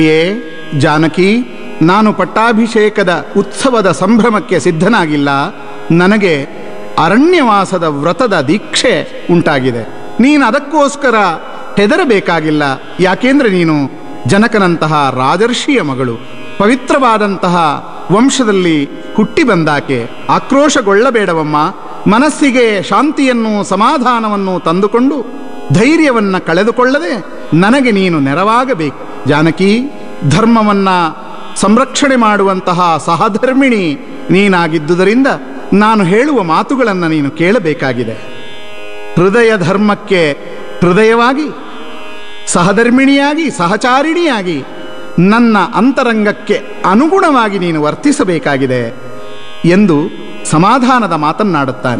ಏ ಜಾನಕಿ ನಾನು ಪಟ್ಟಾಭಿಷೇಕದ ಉತ್ಸವದ ಸಂಭ್ರಮಕ್ಕೆ ಸಿದ್ಧನಾಗಿಲ್ಲ ನನಗೆ ಅರಣ್ಯವಾಸದ ವ್ರತದ ದೀಕ್ಷೆ ಉಂಟಾಗಿದೆ ನೀನು ಅದಕ್ಕೋಸ್ಕರ ಹೆದರಬೇಕಾಗಿಲ್ಲ ಯಾಕೆಂದ್ರೆ ನೀನು ಜನಕನಂತಹ ರಾಜರ್ಷಿಯ ಮಗಳು ಪವಿತ್ರವಾದಂತಹ ವಂಶದಲ್ಲಿ ಹುಟ್ಟಿ ಬಂದಾಕೆ ಆಕ್ರೋಶಗೊಳ್ಳಬೇಡವಮ್ಮ ಮನಸ್ಸಿಗೆ ಶಾಂತಿಯನ್ನು ಸಮಾಧಾನವನ್ನು ತಂದುಕೊಂಡು ಧೈರ್ಯವನ್ನ ಕಳೆದುಕೊಳ್ಳದೆ ನನಗೆ ನೀನು ನೆರವಾಗಬೇಕು ಜಾನಕಿ ಧರ್ಮವನ್ನ ಸಂರಕ್ಷಣೆ ಮಾಡುವಂತಹ ಸಹಧರ್ಮಿಣಿ ನೀನಾಗಿದ್ದುದರಿಂದ ನಾನು ಹೇಳುವ ಮಾತುಗಳನ್ನು ನೀನು ಕೇಳಬೇಕಾಗಿದೆ ಹೃದಯ ಧರ್ಮಕ್ಕೆ ಹೃದಯವಾಗಿ ಸಹಧರ್ಮಿಣಿಯಾಗಿ ಸಹಚಾರಿಣಿಯಾಗಿ ನನ್ನ ಅಂತರಂಗಕ್ಕೆ ಅನುಗುಣವಾಗಿ ನೀನು ವರ್ತಿಸಬೇಕಾಗಿದೆ ಎಂದು ಸಮಾಧಾನದ ಮಾತನ್ನಾಡುತ್ತಾನೆ